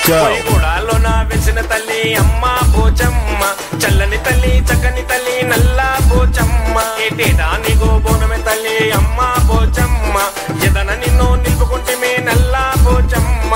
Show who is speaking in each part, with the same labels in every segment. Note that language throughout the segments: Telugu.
Speaker 1: Go.
Speaker 2: గూడాలోన వెలిసిన తల్లి అమ్మ పోచమ్మ చల్లని తల్లి చక్కని తల్లి నల్ల పోచమ్మ ఏటేటా నీగో బోనమే తల్లి అమ్మ పోచమ్మ ఎదన నిన్ను నిలుపుకుంటే నల్ల పోచమ్మ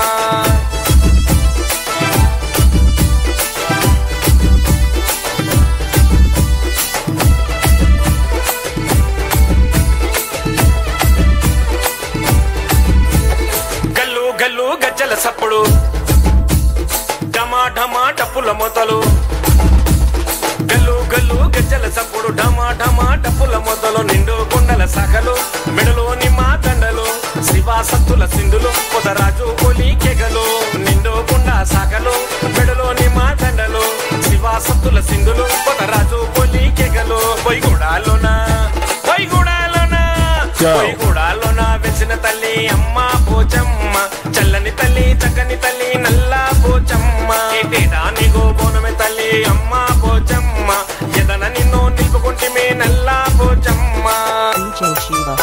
Speaker 2: గల్లు గల్లు గజ్జల సప్పుడు ఢమా ఢమా డప్పుల మొదలు గల్లు గల్లు గజ్జల సప్పుడు ఢమా ఢమా డప్పుల మొదలు నిండు కొండల సగలు మెడలోని మా దండలు శివాసత్తుల సింధులు పొదరాజు ఒలి కెగలు నిండు కొండ సాగలు మెడలోని మా దండలు శివాసత్తుల సింధులు పొదరాజు ఒలి కెగలు పొయ్యిగూడాలోన పొయ్యిగూడాలోన
Speaker 1: Go.
Speaker 2: పొయ్యిగూడాలోన వెలిసిన తల్లి అమ్మ పోచమ్మ చల్లని తల్లి చక్కని తల్లి నల్ల పోచమ్మ ఏటేటా నీకు బోనమే తల్లి అమ్మ పోచమ్మ ఎదన నిన్ను నిలుపుకుంటే నల్ల పోచమ్మ
Speaker 3: DJ Shiva.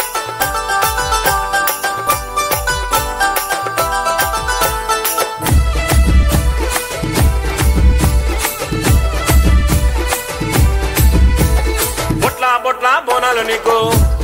Speaker 2: బొట్ల బొట్ల బోనాలు నీకు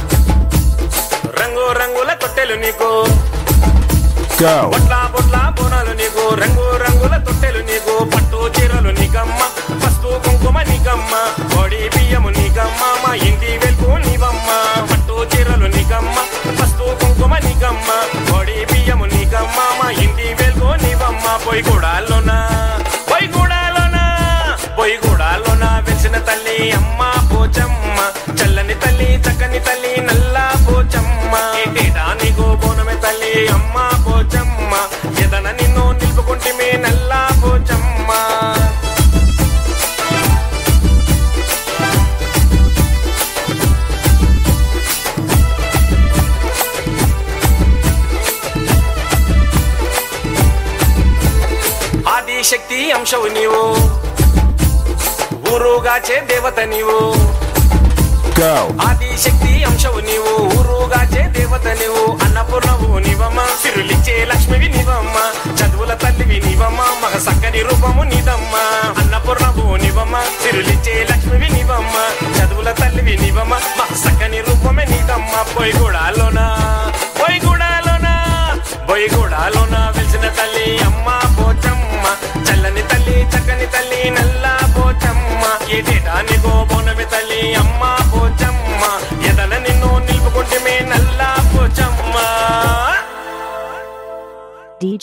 Speaker 2: రంగు రంగుల తొట్టెలు నీకు
Speaker 1: Go.
Speaker 2: బొట్ల బొట్ల బోనాలు నీకు రంగు రంగుల తొట్టెలు నీకు పట్టు చీరలు నీకమ్మ పసుపు కుంకుమ నీకమ్మ కోడి బియ్యము నీకమ్మ మా ఇంటి వెలుగు నీవమ్మ పట్టు చీరలు నీకమ్మ పసుపు కుంకుమ నీకమ్మ కోడి బియ్యము నీకమ్మ మా ఇంటి వెలుగు నీవమ్మ పొయ్యి కూడాలోన పొయ్యి కూడాలోన పొయ్యి కూడాలోన వెలిసిన తల్లి అమ్మ పోచమ్మ చల్లని తల్లి చక్కని తల్లి నల్ల పోచమ్మ ఏటేటా నీకు బోనమే తల్లి అమ్మ పోచమ్మ ఎదన నిన్ను నిలుపుకుంటే నల్ల పోచమ్మ ఆదిశక్తి అంశవు నీవు ఊరుగాచే దేవత నీవు
Speaker 1: Go.
Speaker 2: ఆదిశక్తి అంశవు నీవు ఊరుగాచే దేవత నీవు అన్నపూర్ణవు నీవమ్మ సిరులిచ్చే లక్ష్మివి నీవమ్మ చదువుల తల్లివి నీవమ్మ మగ సక్కని రూపము నీదమ్మ అన్నపూర్ణవు నీవమ్మ సిరులిచ్చే లక్ష్మివి నీవమ్మ చదువుల తల్లివి నీవమ్మ మగ సక్కని రూపమే నీదమ్మ పోయి గూడాలోనా పోయి గూడాలోనా పోయి గూడాలోన వెలిసిన తల్లి అమ్మ పోచమ్మ చల్లని తల్లి చక్కని తల్లి నల్ల పోచమ్మ ఏటేటా నీకో బోనమి తల్లి అమ్మ పోచమ్మ ఎదన నిన్ను నిలుపుకుంటే నల్ల Pochamma
Speaker 3: DJ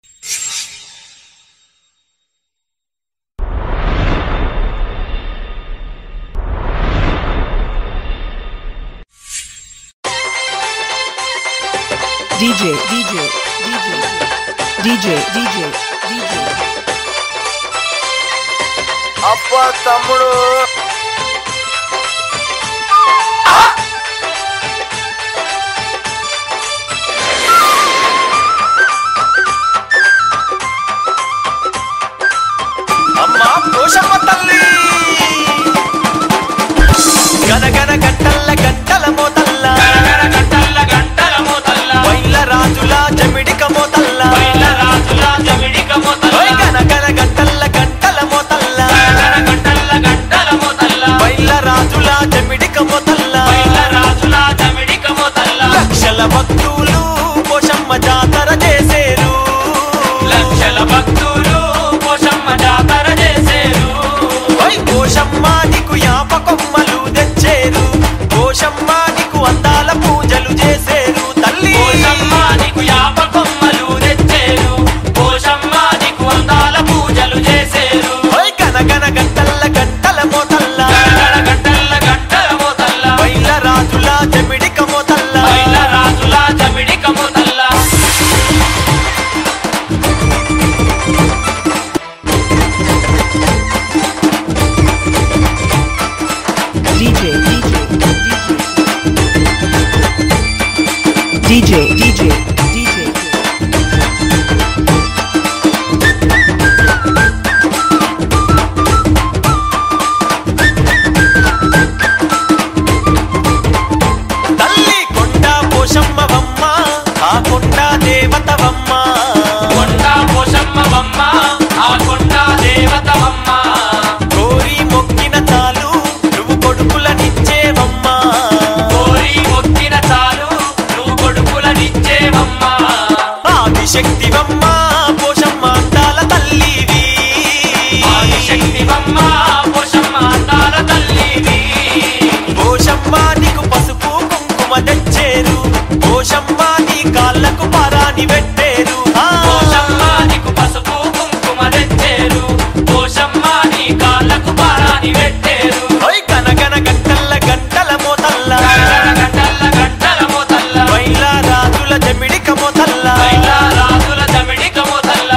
Speaker 3: DJ DJ DJ DJ DJ DJ
Speaker 2: అప్ప తమ్ముడు అమ్మా పోషమ్మ తల్లి గనగన గంటల్ల గంటల మోతల్ల
Speaker 4: గంటల గంటల మోతల్ల
Speaker 2: వైల రాజుల జమిడిక మోతల్ల
Speaker 4: బయల రాజుల జమిడిక మోతల్ల
Speaker 2: ఓయ్ గనగన గంటల్ల గంటల మోతల్ల
Speaker 4: గంటల గంటల మోతల్ల
Speaker 2: వైల రాజుల జమిడిక మోతల్ల
Speaker 4: బయల రాజుల జమిడిక మోతల్ల
Speaker 2: లక్షల భక్తులు పోషమ్మ జాతర చేసేరు
Speaker 4: లక్షల భక్తులు పోషమ్మ జాతర చేసేరు
Speaker 2: ఓయ్ పోషమ్మ నీకు యాప కొమ్మలు తెచ్చేరు పోషమ్మ నీకు అందాల పూజలు చేసేరు తల్లి
Speaker 4: పోషమ్మ నీకు యాప కొమ్మలు తెచ్చేరు పోషమ్మ నీకు అందాల పూజలు చేసేరు
Speaker 2: ఓయ్ గనగన గంటల్ల గంటల మోతల్ల
Speaker 4: గంటల గంటల మోతల్ల
Speaker 2: వైల రాజుల జమిడిక మోతల్ల
Speaker 4: బయల రాజుల
Speaker 5: ఆదిశక్తివమ్మ పోషమ్మ అందాల తల్లివి
Speaker 4: ఆదిశక్తివమ్మ పోషమ్మ అందాల తల్లివి
Speaker 5: పోషమ్మ నీకు పసుపు కుంకుమ తెచ్చేరు పోషమ్మ నీ కాళ్ళకు పరాని పెట్టేరు ఆ.
Speaker 4: పోషమ్మ నీకు పసుపు కుంకుమ తెచ్చేరు పోషమ్మ నీ కాళ్ళకు పారాని పెట్టేరు
Speaker 5: ఓయ్ గనగన గంటల్ల గంటల మోతల్ల
Speaker 4: గంటల గంటల గంటల మోతల్ల
Speaker 5: బయల రాజుల జమిడిక మోతల్ల
Speaker 4: బయల రాజుల దమిడిక మోతల్ల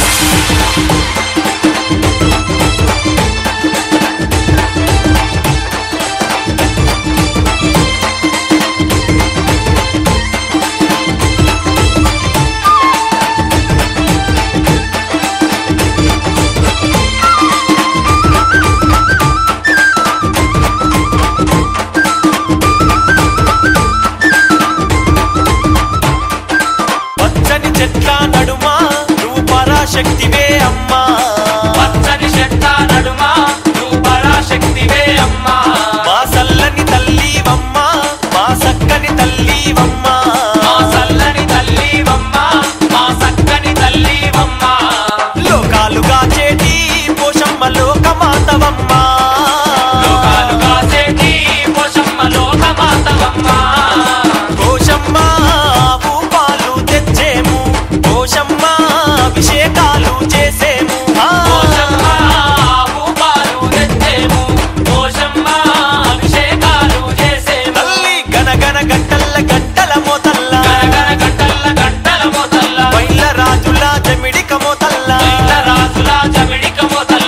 Speaker 5: పచ్చని చెట్ల నడుమ నువ్వు పరాశక్తివే అమ్మా
Speaker 4: పచ్చని చెట్ల నడుమ నువ్వు పరాశక్తివే అమ్మా
Speaker 5: మా సల్లని తల్లివమ్మ మా సక్కని తల్లివమ్మ
Speaker 4: మా చల్లని తల్లివమ్మ మా చక్కని తల్లివమ్మ
Speaker 5: లోకాలుగా చేటి పోషమ్మ లోకమాతవమ్మ
Speaker 4: లోకాలు కాసేటి పోషమ్మ లోకమాతవమ్మ
Speaker 5: పోషమ్మ ఆవు పాలు తెచ్చేము పోషమ్మ అభిషేకాలు చేసేము ఆ.
Speaker 4: పోషమ్మ ఆవు పాలు తెచ్చేము పోషమ్మ అభిషేకాలు చేసేము
Speaker 5: తల్లి గనగన గంటల్ల గంటల మోతల్ల
Speaker 4: గనగన గంటల్ల గంటల మోతల్ల
Speaker 5: బయల రాజుల జమిడిక మోతల్ల
Speaker 4: బయట రాజుల జమిడిక మోతల్ల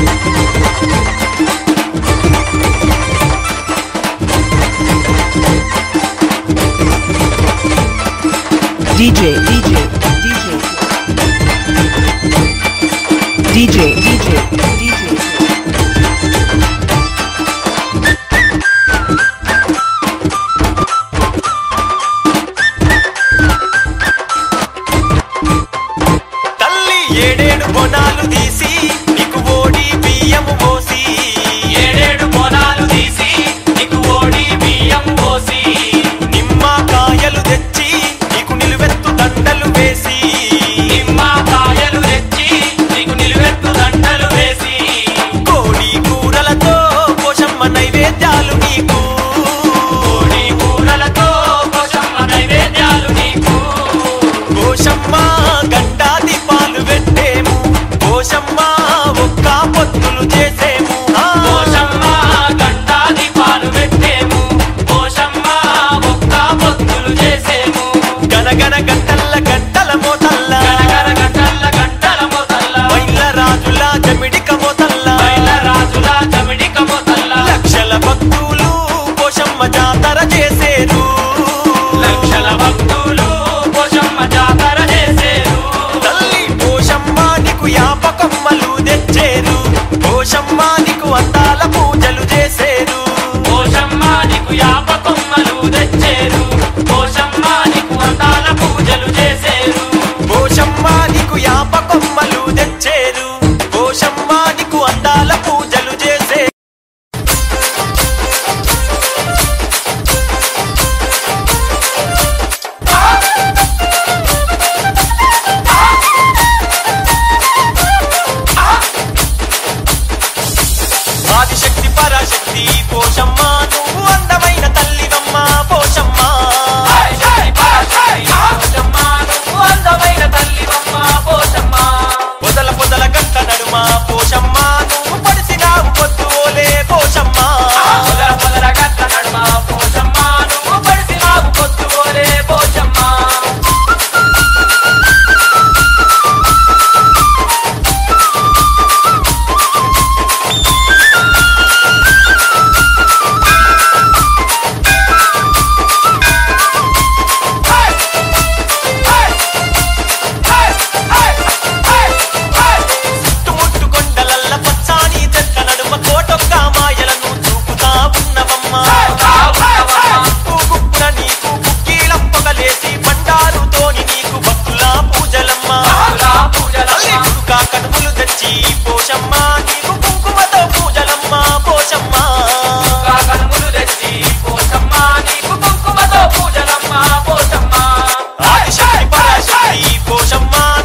Speaker 3: DJ, DJ, DJ. DJ, DJ, DJ.
Speaker 5: తల్లి ఏడేడు బొనాలు తీసి నీకు ఓడి బియ్యము పోసి
Speaker 4: ఏడేడు బోనాలు తీసి నీకు ఓడి బియ్యం పోసి
Speaker 5: నిమ్మకాయలు తెచ్చి నీకు నిలువెత్తు దండలు వేసి
Speaker 4: నిమ్మకాయలు తెచ్చి నీకు నిలువెత్తు దండలు వేసి
Speaker 5: కోడి కూరలతో పోషమ్మ నైవేద్యాలు నీకు
Speaker 4: కోడి కూరలతో పోషమ్మ నైవేద్యాలు నీకు
Speaker 5: పోషమ్మ గంటా దీపాలు పెట్టేము పోషమ్మ ఒక్క పొత్తులు చేసేము ఆ.
Speaker 4: పోషమ్మ గంటా దీపాలు పెట్టేము పోషమ్మ ఒక్క పొత్తులు చేసేము
Speaker 5: గనగన గంటల్ల గంటల మోతల్ల
Speaker 4: గనగన గంటల గంటల మోతల్ల
Speaker 5: బయల రాజుల జమిడిక మోతల్ల
Speaker 4: బయల రాజుల జమిడిక మోతల్ల
Speaker 5: లక్షల భక్తులు పోషమ్మ జాతర చేసేరు
Speaker 4: లక్షల భక్తులు పోషమ్మ జాతర చేసేరు
Speaker 5: తల్లి పోషమ్మ నీకు యాపకమ్మలు తెచ్చేరు పోషమ్మ నీకు అందాల పూజలు చేసేరు
Speaker 4: పోషమ్మ నీకు యాప కొమ్మలు తెచ్చేరు పోషమ్మ నీకు అందాల పూజలు చేసేరు
Speaker 5: పోషమ్మ నీకు యాపకమ్మలు తెచ్చేరు పోషమ్మ నీకు అందాల పూజలు చేసే ఆదిశక్తి పరాశక్తి పోషమ్మ నువ్వు అందమైన తల్లివమ్మ పోషమ్మ
Speaker 4: ఆదిశక్తి పరాశక్తి పోషమ్మ నువ్వు అందమైన తల్లివమ్మ పోషమ్మ
Speaker 5: పొదల పొదల గంట నడుమ పోషమ్మ నువ్వు పడిసినావు పొద్దు ఓలే పోషమ్మ
Speaker 4: పొదల పొదల గట్ల నడుమ పోషమ్మ నువ్వు పడిసి నాకు పొత్తుకోలే పోషమ్మ
Speaker 5: చుట్టుముట్టు కొండలల్ల పచ్చాని చెట్ల నడుమ కోటొక్క మాయలను చూపుతా ఉన్నవమ్మ గుప్పున నీకు కుక్కీలం పొగలేసి బండారుతోని నీకు భక్తుల పూజలమ్మ తల్లి గురుకా కనుములు తెచ్చి పోషమ్మ నీకు కుంకుమతో పూజలమ్మ పోషమ్మ
Speaker 4: కనుములు తెచ్చి పోషమ్మ నీకు కుంకుమతో పూజలమ్మ పోషమ్మ
Speaker 5: ఆదిశక్తి పరాశక్తి పోషమ్మ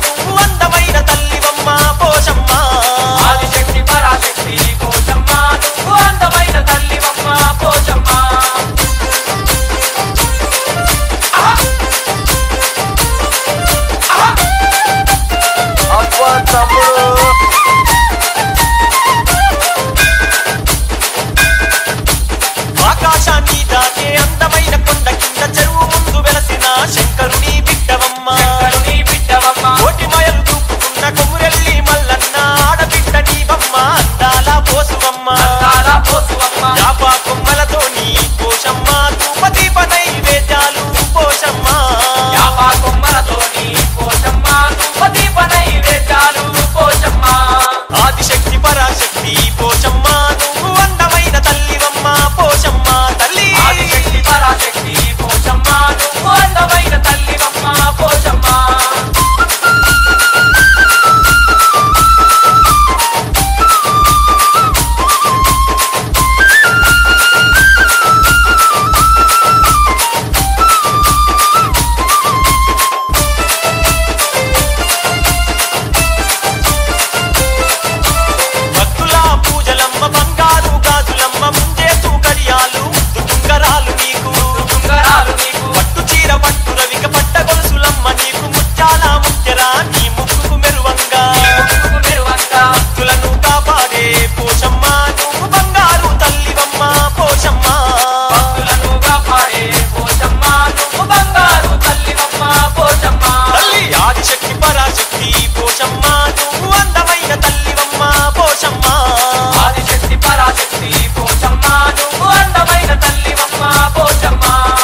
Speaker 5: దివ్వెలా నీ ముక్కుకు మెరువంగా
Speaker 4: మెరువంగా
Speaker 5: భక్తులను కాపాడే పోషమ్మ నువ్వు బంగారు తల్లివమ్మ పోషమ్మ
Speaker 4: భక్తులను కాపాడే పోషమ్మ నువ్వు బంగారు తల్లివమ్మ పోషమ్మ
Speaker 5: తల్లి ఆదిశక్తి పరాశక్తి పోషమ్మ నువ్వు అందమైన తల్లివమ్మ పోషమ్మ
Speaker 4: ఆదిశక్తి పరాశక్తి పోషమ్మ నువ్వు అందమైన తల్లివమ్మ పోషమ్మ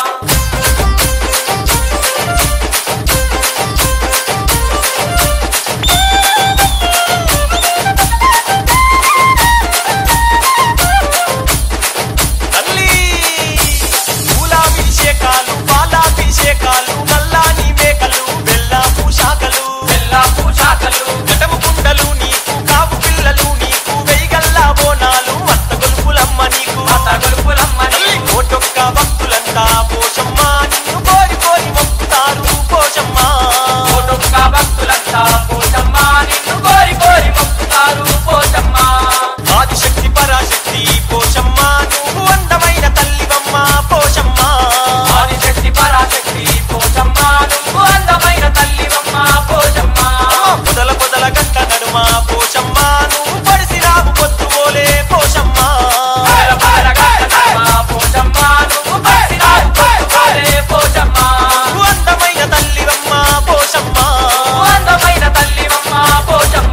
Speaker 5: తల్లి పూలాభిషేకాలు పాలాభిషేకాలు నల్లాని మేకలు బెల్లాపు శాఖలు
Speaker 4: బెల్లాపు శాఖలు
Speaker 5: గటము కుండలు నీకు కాపు పిల్లలు నీకు వెయ్యగల్లా బోనాలు అత్త గొలుపులమ్మ నీకు
Speaker 4: అత్త గొలుపులమ్మని
Speaker 5: తల్లి కోటొక్క భక్తులంతా పోషమ్మ నిన్ను కోరి కోరి మొక్కుతారు పోషమ్మ
Speaker 4: కోటొక్క భక్తులంతా పోషమ్మ నిన్ను కోరి కోరి మొక్కుతారు పోషమ్మ
Speaker 5: ఆదిశక్తి పరాశక్తి పోషమ్మ నువ్వు అందమైన తల్లివమ్మ పోషమ్మ
Speaker 4: ఆదిశక్తి పరాశక్తి పోషమ్మ నువ్వు అందమైన తల్లివమ్మ పోషమ్మ
Speaker 5: అమ్మ పొదల పొదల గంట నడుమ పోషమ్మ నువ్వు పడిసిరావు పొత్తు పోలే పోషమ్మ
Speaker 4: పార పార గంటనమ్మ పోషమ్మ నువ్వు పసినారు పొత్తుకోలే పోషమ్మ
Speaker 5: నువ్వు అందమైన తల్లివమ్మ పోషమ్మ
Speaker 4: నువ్వు అందమైన తల్లివమ్మ Poshamma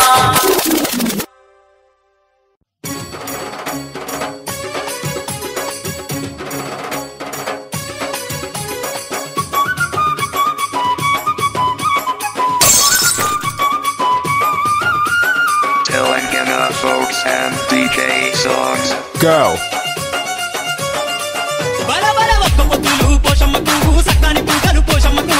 Speaker 6: Telangana folks and DJ songs.
Speaker 1: Go.
Speaker 7: బల బల ఒక్క పొద్దులు పోషమ్మకు సక్కాని పూజలు పోషమ్మకు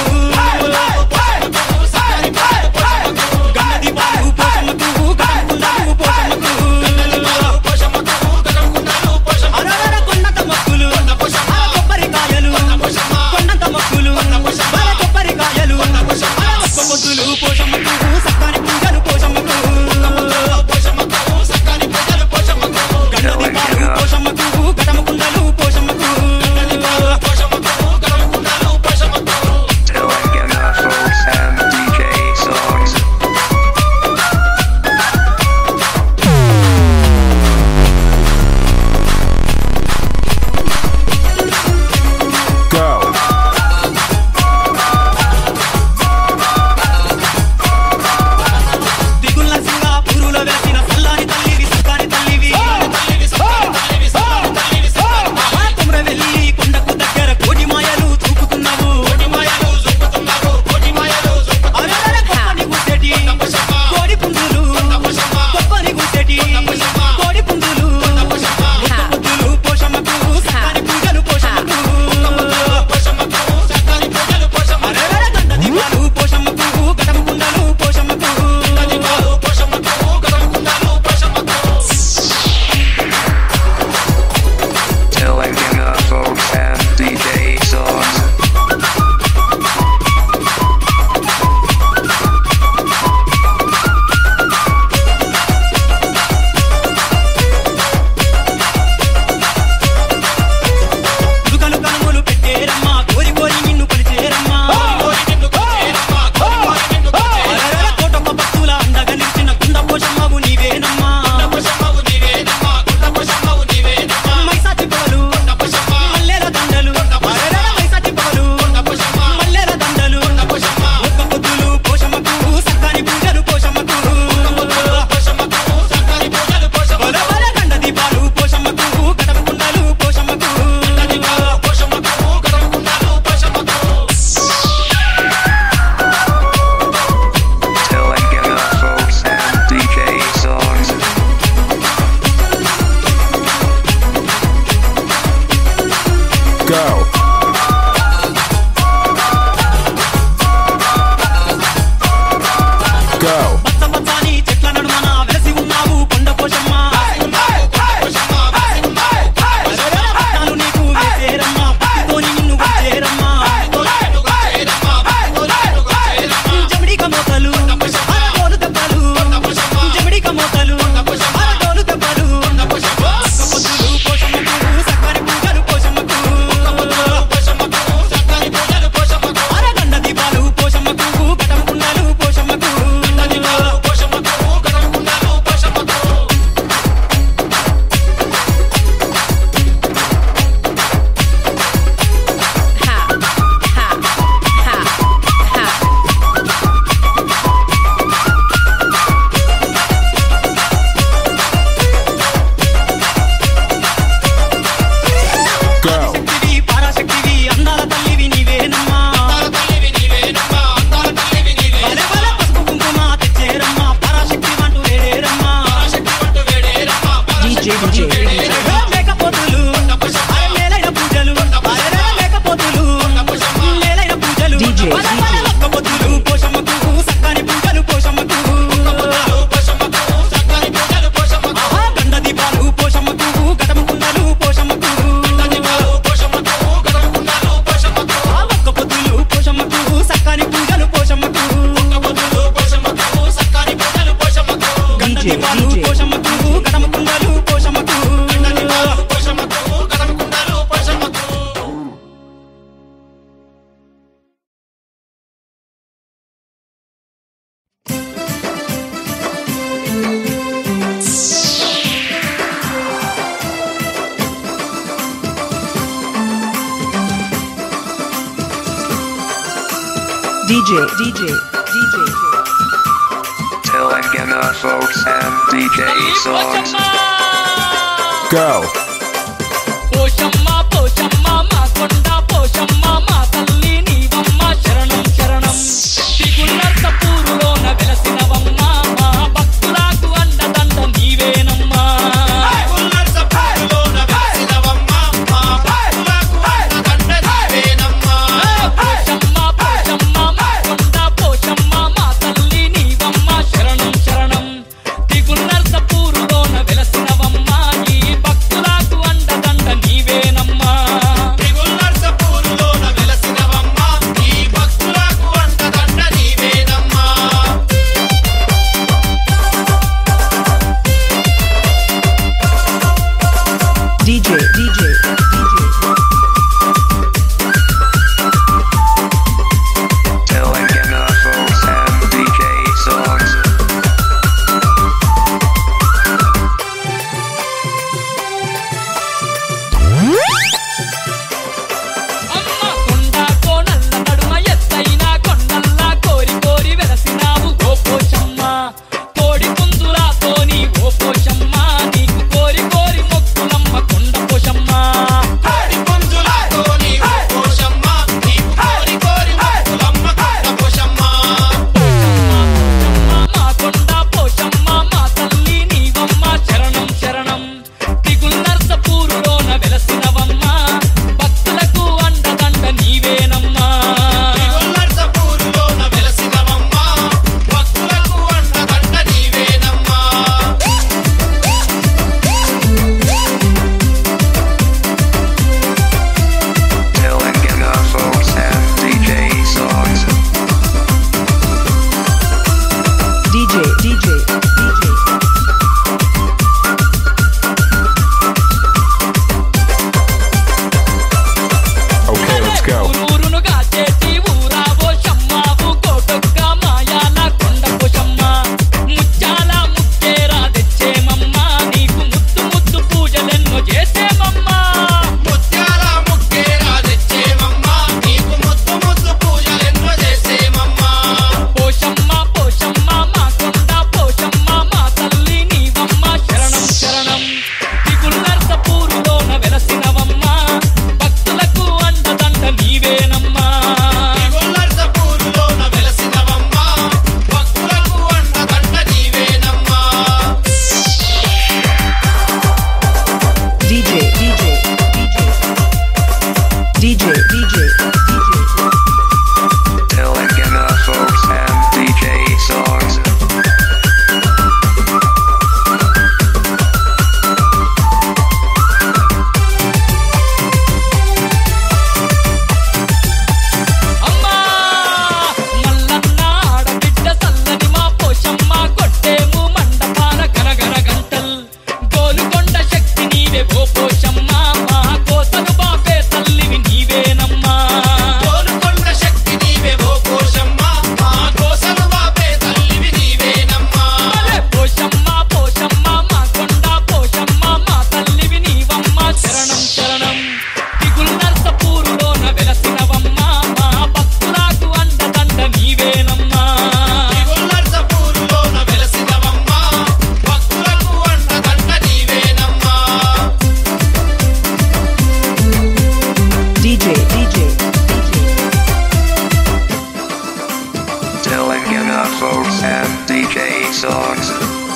Speaker 7: గన్నది బాలు పోషమ్మకు గడకుండలు పోషమ్మకు అరవర కొండంత మొక్కులు ఆ కొబ్బరికాయలు కొండంత మొక్కులు బల కొబ్బరికాయలు ఒక్క పొద్దులు పోషమ్మకు సక్కాని పూజలు పోషమ్మకు గన్నది Balu పోషమ్మకు గడముకుండలు పోషమ్మకు
Speaker 6: Telangana folks and DJ songs.
Speaker 1: Go.
Speaker 3: DJ, DJ, DJ.
Speaker 6: Telangana folks and DJ songs.
Speaker 1: Go.
Speaker 7: Poshamma Poshamma మా కొండ పోషమ్మ మా తల్లి నీవమ్మ శరణం శరణం దిగున్నర్త పూరులోన వెలసినవమ్మ మా భక్తులకు అండదండ నీవేనమ్మా పోషమ్మ పోషమ్మ మా కొండ పోషమ్మ మా తల్లి నీవమ్మ శరణం శరణం దిగున్నర్త పూరులోన వెలసినవమ్మ ఈ భక్తులకు అండదండ నీవేనమ్మా
Speaker 3: DJ, DJ, DJ.
Speaker 6: Telangana folks and DJ songs.
Speaker 7: అమ్మ కొండ కోనల్ల నడుమ ఎత్తైన కొండల్లా కోరి కోరి వెలసినావు ఓ పోషమ్మ కోడి పుంజులాతోని ఓ పోషమ్మ నీకు కోరి కోరి మొక్కులమ్మ కొండ పోషమ్మ మా కొండ పోషమ్మ మా తల్లి నీవమ్మ శరణం శరణం దిగుల్నర్స పూరులోన వెలసినవమ్మ భక్తులకు అండదండ నీవేనమ్మా
Speaker 6: Telangana folks and DJ songs.
Speaker 3: DJ, DJ, DJ.
Speaker 1: Okay, let's go.
Speaker 7: ఊరూరును కాచేటి ఊరావో షమ్మావు కోటొక్క మాయాల కొండ పోషమ్మ ముత్యాల ముత్తేరా తెచ్చేమమ్మ నీకు ముద్దు ముద్దు పూజలెన్నో చేసేమమ్మా పోషమ్మ పోషమ్మ మా కొండ పోషమ్మ మా తల్లి నీవమ్మ శరణం శరణం దిగుల్లర్స పూరులోన వెలసినవమ్మ భక్తులకు అండదండ నీవేనమ్మా
Speaker 3: DJ, DJ, DJ. DJ, DJ, DJ.
Speaker 6: Telangana folks and DJ songs.
Speaker 7: అమ్మా మల్లన్న ఆడబిడ్డ చల్లని మా పోషమ్మ కొట్టేము మండపాల గరగర గంటల్ గోలుకొండ శక్తి నీవే ఓ పోషమ్మ మా కోసలు బాపే తల్లివి నీవేనమ్మా అరే పోషమ్మ పోషమ్మ మా కొండ పోషమ్మ మా తల్లివి నీవమ్మ శరణం శరణం దిగులు నర్సపూరులోన వెలసినవమ్మ మా భక్తులకు అండదండ నీవేనమ్మా
Speaker 3: DJ, DJ, DJ.
Speaker 6: Telangana folks and DJ songs.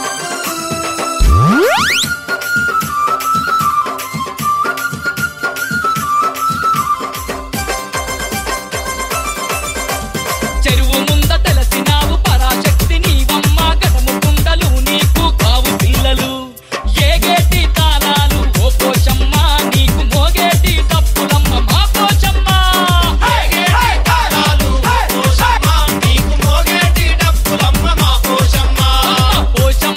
Speaker 7: చెరువు ముంద తెలసినావు పరాశక్తి నీవమ్మ గడము కుండలు నీకు కావు పిల్లలు ఏగేటి తాళాలు ఓ పోషమ్మ నీకు మోగేటి తప్పులమ్మ మా Poshamma Poshamma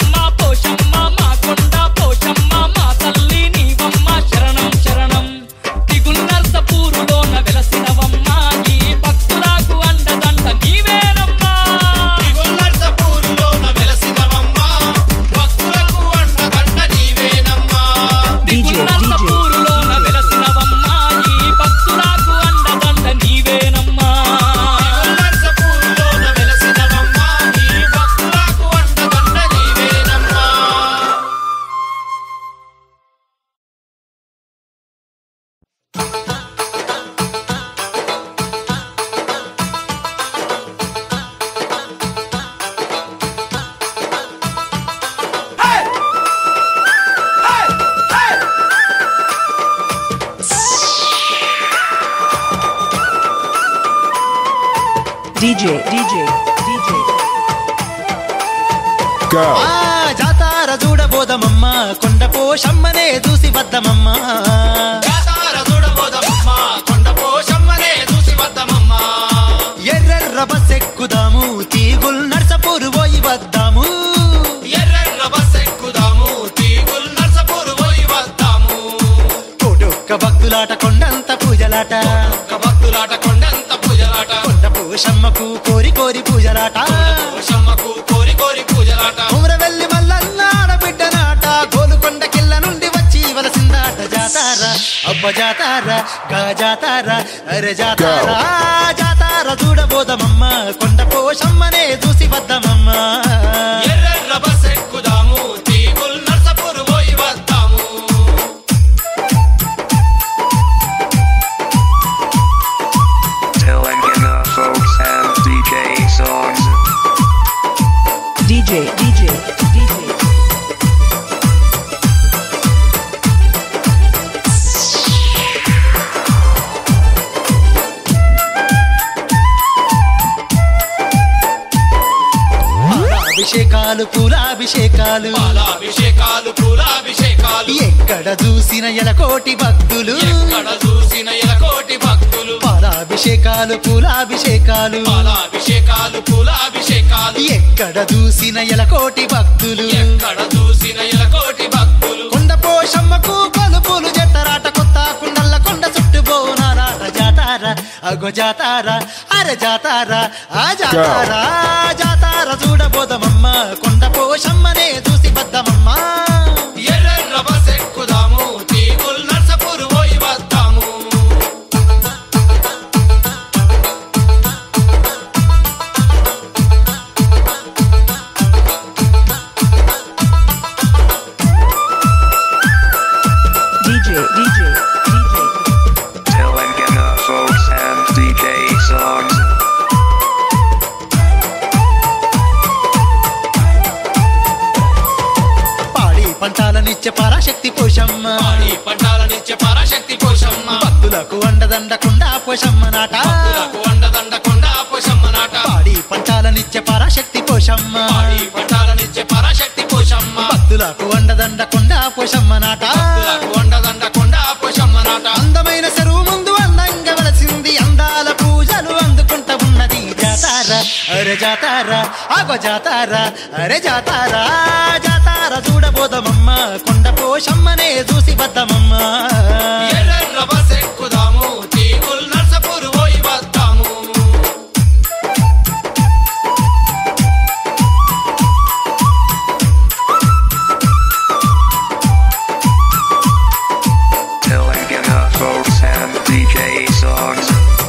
Speaker 3: DJ, DJ.
Speaker 1: Go.
Speaker 5: ఆ జాతార చూడబోదమమ్మ కొండ పోషమ్మనే చూసి వద్దమమ్మ
Speaker 4: జాతార చూడబోదమ్మ కొండ పోషమ్మనే చూసి వద్దమమ్మ
Speaker 5: ఎర్రెర్ర బస్ ఎక్కుదాము తీగుల్ నర్సపూరు పోయి వద్దాము
Speaker 4: ఎర్రెర్ర బస్ ఎక్కుదాము తీగుల్ నర్సపూర్ పోయి వద్దాము
Speaker 5: కోటొక్క భక్తులాట కొండంత పూజలాట
Speaker 4: ఒక్క భక్తులాట కొండంత పూజలాట
Speaker 5: కొండ పోషమ్మకు కోరి కోరి పూజలాట
Speaker 4: పోషమ్మకు కోరి కోరి పూజలాట
Speaker 5: ఉమరవెల్లి మల్లన్న ఆడబిడ్డ నాట గోలుకొండ కిల్ల నుండి వచ్చి వలసిందాట జాతార అబ్బ జాతార గా జాతార అరే జాతార ఆ జాతార చూడబోదమమ్మ కొండ పోషమ్మనే చూసి వద్దమమ్మ
Speaker 4: ఎర్రెర్ర బస్ ఎక్కుదాము తీగుల్ నర్సపూర్ పోయి వద్దాము
Speaker 6: Telangana folks and DJ songs.
Speaker 3: DJ, DJ, DJ.
Speaker 5: అభిషేకాలు పూలాభిషేకాలు
Speaker 4: పాలాభిషేకాలు పూలాభిషేకాలు
Speaker 5: ఎక్కడ చూసిన ఎలకోటి భక్తులు
Speaker 4: ఎక్కడ చూసిన ఎలకోటి భక్తులు
Speaker 5: పాలాభిషేకాలు పూలాభిషేకాలు
Speaker 4: పాలాభిషేకాలు పూలాభిషేకాలు
Speaker 5: ఎక్కడ చూసిన ఎలకోటి భక్తులు
Speaker 4: ఎక్కడ చూసిన ఎలకోటి భక్తులు
Speaker 5: కొండ పోషమ్మకు కొలుపులు జట్టరాట కొత్త కుండల్ల కొండ చుట్టూ బోనారాట జాతార అగో జాతార అరే జాతార ఆ జాతార ఆ జాతార చూడబోదమమ్మ కొండ పోషమ్మనే చూసి బద్దమమ్మ
Speaker 4: ఎర్రెర్ర బస్ ఎక్కుదాము తీగుల్ నర్సపూర్ పోయి వద్దాము
Speaker 3: DJ, DJ, DJ.
Speaker 6: Telangana folks and DJ songs.
Speaker 5: పాడి పంటాలనిచ్చే పరాశక్తి పోషమ్మ
Speaker 4: పాడి పంటాలనిచ్చే పరాశక్తి పోషమ్మ
Speaker 5: భక్తులకు అండదండకుండా పోషమ్మ నాట
Speaker 4: భక్తులకు అండదండ కొండ పోషమ్మ నాట
Speaker 5: పాడి పంటాలనిచ్చే పరాశక్తి పోషమ్మ
Speaker 4: పాడి పంటాలనిచ్చే పరాశక్తి పోషమ్మ
Speaker 5: భక్తులకు అండదండకుండా పోషమ్మ నాట
Speaker 4: భక్తులకు అండదండ కొండ పోషమ్మ నాట
Speaker 5: అందమైన చెరువు ముందు అందంగా వెలసింది అందాల పూజలు అందుకుంటా ఉన్నది జాతార అరే జాతార ఆగో జాతార అరే జాతార జాతార చూడబోదమమ్మ కొండ పోషమ్మనే చూసి వద్దమమ్మ
Speaker 4: ఎర్రెర్ర బస్ ఎక్కుదాము తీగుల్ నర్సపూర్ పోయి వద్దాము
Speaker 6: Telangana folks and DJ songs.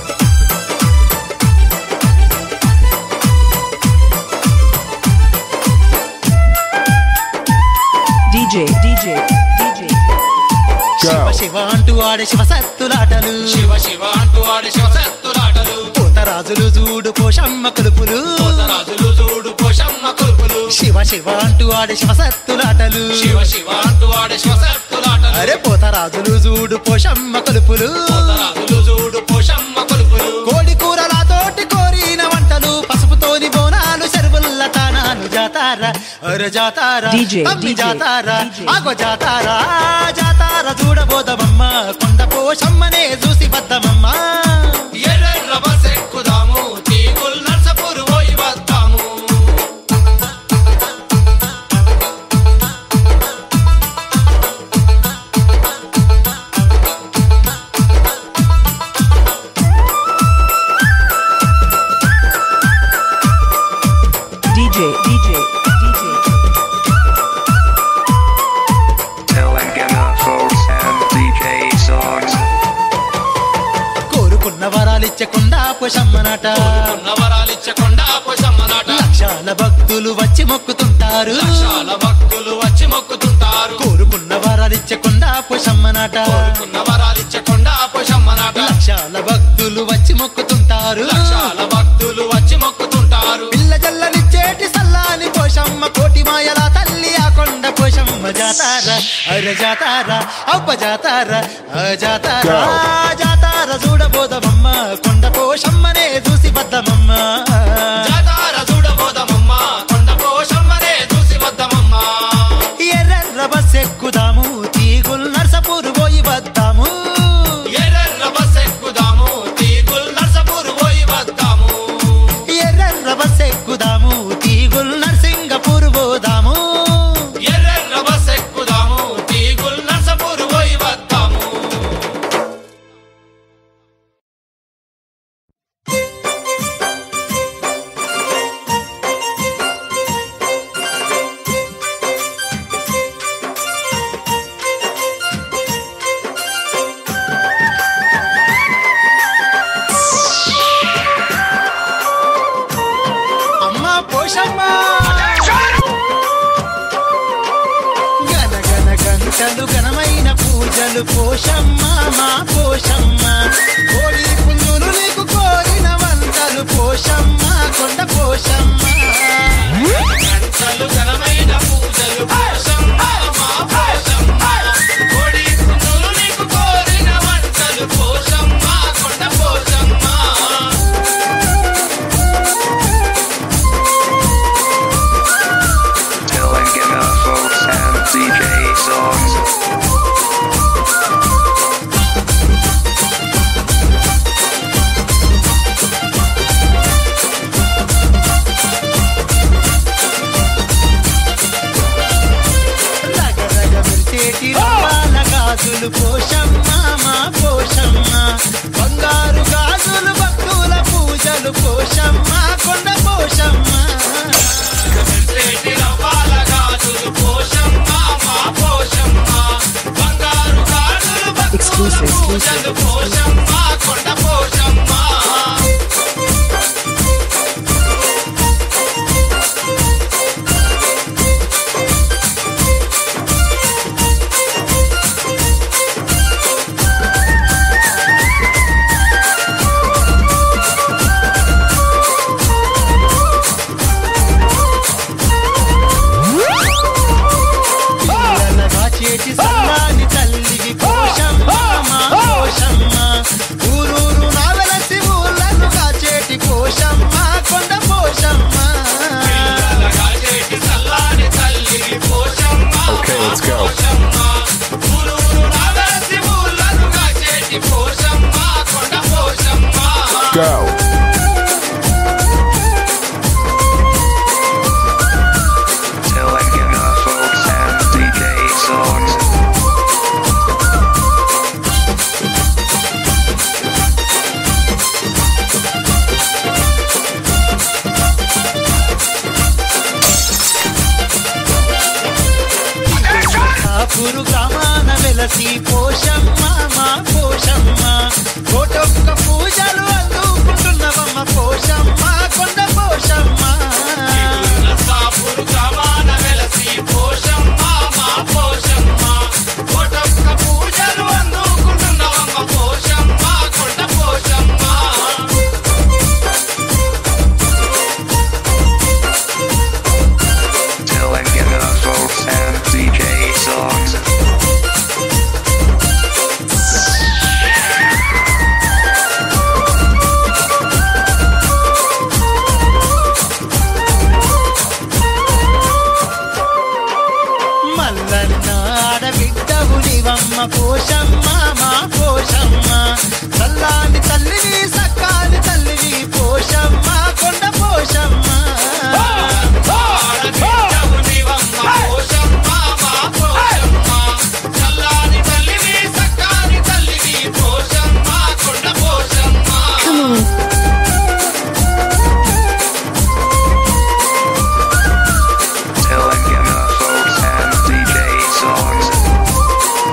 Speaker 3: DJ, DJ, DJ.
Speaker 5: Shiva
Speaker 1: Go.
Speaker 5: Shiva అంటూ ఆడే శివ సత్తులాటలు
Speaker 4: శివ శివ అంటూ ఆడి శివసత్తులాటలు
Speaker 5: పోతరాజులు చూడు పోషమ్మ కొలుపులు
Speaker 4: రాజులు చూడు పోషమ్మ కురుపులు
Speaker 5: శివ శివ అంటూ ఆడే శివ సత్తులాటలు
Speaker 4: శివ శివ అంటూ ఆడి శివసత్తులాటలు
Speaker 5: అరే పోతరాజులు చూడు పోషమ్మ కొలుపులు
Speaker 4: రాజులు చూడు పోషమ్మ కురుపులు
Speaker 5: కోడి కూరలతోటి కోరిన వంటలు పసుపుతోని బోనాలు చెరువుల్ల తానాలు జాతార అరే జాతార
Speaker 3: DJ,
Speaker 5: తమ్మి
Speaker 3: DJ,
Speaker 5: జాతార
Speaker 3: DJ.
Speaker 5: ఆగో జాతార ఆ జాతార చూడబోదమమ్మ కొండ పోషమ్మనే చూసి వద్దమమ్మ
Speaker 4: ఎర్రెర్ర బస్ ఎక్కుదాము తీగుల్ నర్సపూర్ పోయి వద్దాము
Speaker 3: DJ, DJ, DJ.
Speaker 6: Telangana folks and DJ songs.
Speaker 5: కోరుకున్న వరాలిచ్చే కొండ పోషమ్మనట
Speaker 4: ఉన్న వరాలిచ్చకుండా పోషమ్మ నాట
Speaker 5: లక్షాల భక్తులు వచ్చి మొక్కుతుంటారు
Speaker 4: లక్షాల భక్తులు వచ్చి మొక్కుతుంటారు
Speaker 5: కోరుకున్న వరాలిచ్చే కొండ పోషమ్మనట
Speaker 4: కోరుకున్న వరాలిచ్చకుండా పోషమ్మ నాట
Speaker 5: లక్షాల భక్తులు వచ్చి మొక్కుతుంటారు
Speaker 4: లక్షాల భక్తులు వచ్చి మొక్కుతుంటారు
Speaker 5: పిల్ల జల్లనిచ్చేటి సల్లాని పోషమ్మ కోటి మాయల తల్లి ఆ కొండ పోషమ్మ జాతార అరే జాతార అబ్బ జాతార ఆ జాతార
Speaker 1: Go.
Speaker 5: ఆ జాతార చూడబోదమమ్మ కొండ పోషమ్మనే చూసి బద్దమమ్మ గంటలు ఘనమైన పూజలు పోషమ్మ మా పోషమ్మ కోడి పుంజులు నీకు కోరిన వంటలు పోషమ్మ కొండ పోషమ్మ
Speaker 4: గంటలు ఘనమైన పూజలు పోషమ్మ మా పోషమ్మ కోడి పుంజులు నీకు కోరిన వంటలు పోషమ్మ కొండ Poshamma
Speaker 6: Telangana folks and DJ songs.
Speaker 5: రగరగ మెరిసేటి రంపాల గాజులు పోషమ్మ మా పోషమ్మ బంగారు గాజులు భక్తుల పూజలు పోషమ్మ కొండ పోషమ్మ
Speaker 4: చేతి రవ్వాల గాజులు పోషమ్మ మా పోషమ్మ బంగారు గాజులు భక్తుల
Speaker 3: Exclusive,
Speaker 4: పూజలు పోషమ్మ కొండ పోషమ్మ
Speaker 5: పిల్లలగా చేటి సల్లాని తల్లికి పోషమ్మ మా పోషమ్మ ఊరూరు నావెలసి ఊళ్ళను కాచేటి పోషమ్మ కొండ పోషమ్మ
Speaker 4: పిల్లలగా చేటి చల్లాని తల్లికి Poshamma
Speaker 1: Okay, let's go.
Speaker 4: Poshamma ఊరూరు నావేసి ఊళ్ళనుగా చేటి పోషమ్మ కొండ Poshamma
Speaker 1: Go.
Speaker 6: Telangana folks and DJ songs.
Speaker 5: కాపురు గ్రామాన వెలసి పోషమ్మ మా పోషమ్మ కోటొక్క పూజలు అందుకుంటున్నవమ్మ పోషమ్మ కొండ పోషమ్మ
Speaker 4: నర్సాపురు గ్రామాన వెలసి పోషమ్మ మా పోషమ్మ కోటొక్క పూజలు అందుకుంటున్నావమ్మ పోషమ్మ కొండ Poshamma
Speaker 6: Telangana folks and DJ songs.
Speaker 5: Mallanna ఆడబిడ్డవు నీవమ్మ పోషమ్మ మా పోషమ్మ చల్లాని తల్లివి సక్కాని తల్లివి పోషమ్మ కొండ పోషమ్మ
Speaker 4: ఆడబిడ్డవు నీవమ్మ పోషమ్మ మా పోషమ్మ చల్లాని తల్లివి సక్కాని తల్లివి పోషమ్మ కొండ Poshamma
Speaker 6: Telangana folks and DJ songs.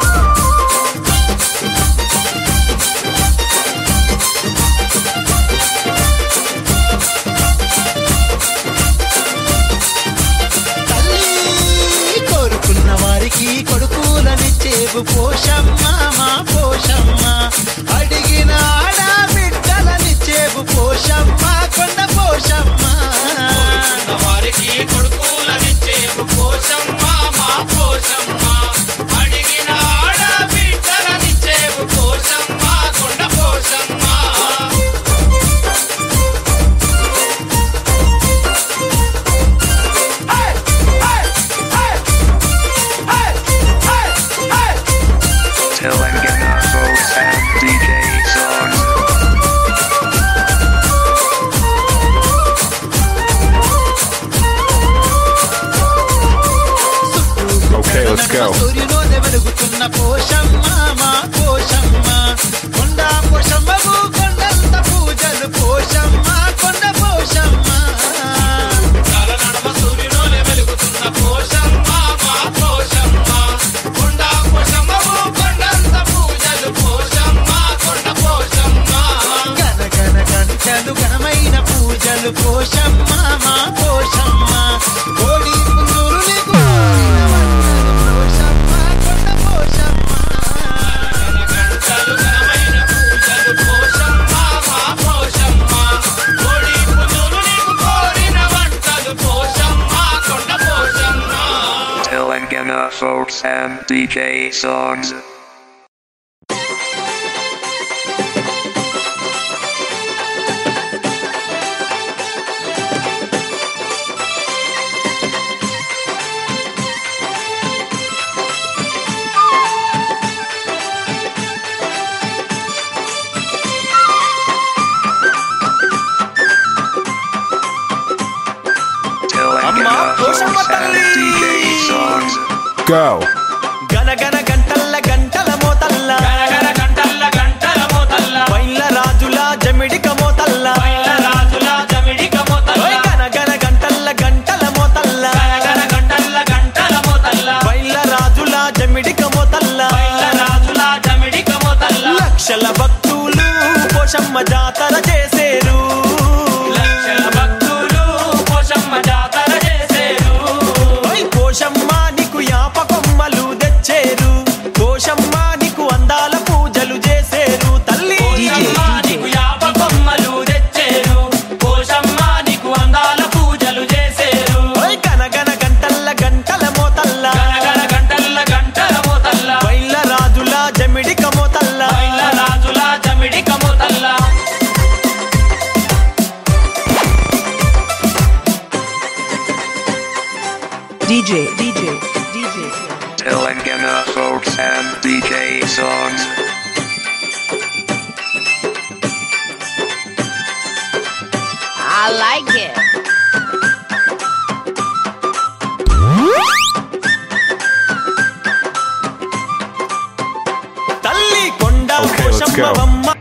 Speaker 5: తల్లి కోరుకున్న వారికి కొడుకులనిచ్చేవు పోషమ్మ మా పోషమ్మ అడిగిన ఆడబిడ్డలనిచ్చేవు పోషమ్మ కొండ పోషమ్మ
Speaker 4: వారికి కొడుకులనిచ్చేవు పోషమ్మ మా పోషమ్మ అడిగిన ఆడబిడ్డలనిచ్చేవు పోషమ్మ కొండ Poshamma
Speaker 6: Telangana folks and DJ songs.
Speaker 1: Okay, let's go.
Speaker 5: సూర్యులోనే వెలుగుతున్న పోషమ్మ మా పోషమ్మ కొండ పోషమ్మకు కొండంత పూజలు పోషమ్మ కొండ పోషమ్మ
Speaker 4: కాల నడమ సూర్యులోనే వెలుగుతున్న పోషమ్మ మా పోషమ్మ కొండ పోషమ్మవు కొండంత పూజలు పోషమ్మ కొండ పోషమ్మ
Speaker 5: గన గన గంటలు ఘనమైన పూజలు పోషమ్మ మా పోషమ్మ కోడి పుంజులు నీకు కోరిన వంటలు పోషమ్మ కొండ
Speaker 6: Telangana folks and DJ songs. Telangana folks and DJ songs.
Speaker 1: Go.
Speaker 5: గనగన గంటల్ల గంటల మోతల్ల
Speaker 7: గరగర గంటల్ల గంటల మోతల్ల
Speaker 5: బైల రాజుల జమిడిక మోతల్ల
Speaker 7: బయల రాజుల జమిడిక మోతల్ల
Speaker 5: ఓయ్ గనగన గంటల్ల గంటల మోతల్ల
Speaker 7: గరగర గంటల్ల గంటల మోతల్ల
Speaker 5: బైల రాజుల జమిడిక మోతల్ల
Speaker 7: బయల రాజుల జమిడిక మోతల్ల
Speaker 5: లక్షల భక్తులు పోషమ్మ జాతర చేసేరు
Speaker 7: లక్షల భక్తులు పోషమ్మ జాతర చేసేరు
Speaker 5: ఓయ్ పోషమ్మ నీకు యాప కొమ్మలు తెచ్చేరు పోషమ్మ నీకు అందాల పూజలు చేసేరు తల్లి
Speaker 7: పోషమ్మ నీకు యాప కొమ్మలు తెచ్చేరు పోషమ్మ నీకు అందాల పూజలు చేసేరు
Speaker 5: ఓయ్ గనగన గంటల్ల గంటల మోతల్ల
Speaker 7: గరగర గంటల్ల గంటల మోతల్ల
Speaker 5: బైల రాజుల జమిడిక మోతల్ల
Speaker 7: బయల రాజుల జమిడిక మోతల్ల
Speaker 3: DJ, DJ, DJ.
Speaker 6: Telangana folks and DJ songs.
Speaker 8: I like it.
Speaker 5: తల్లి కొండ
Speaker 1: Okay, let's go.
Speaker 5: పోషమ్మవమ్మ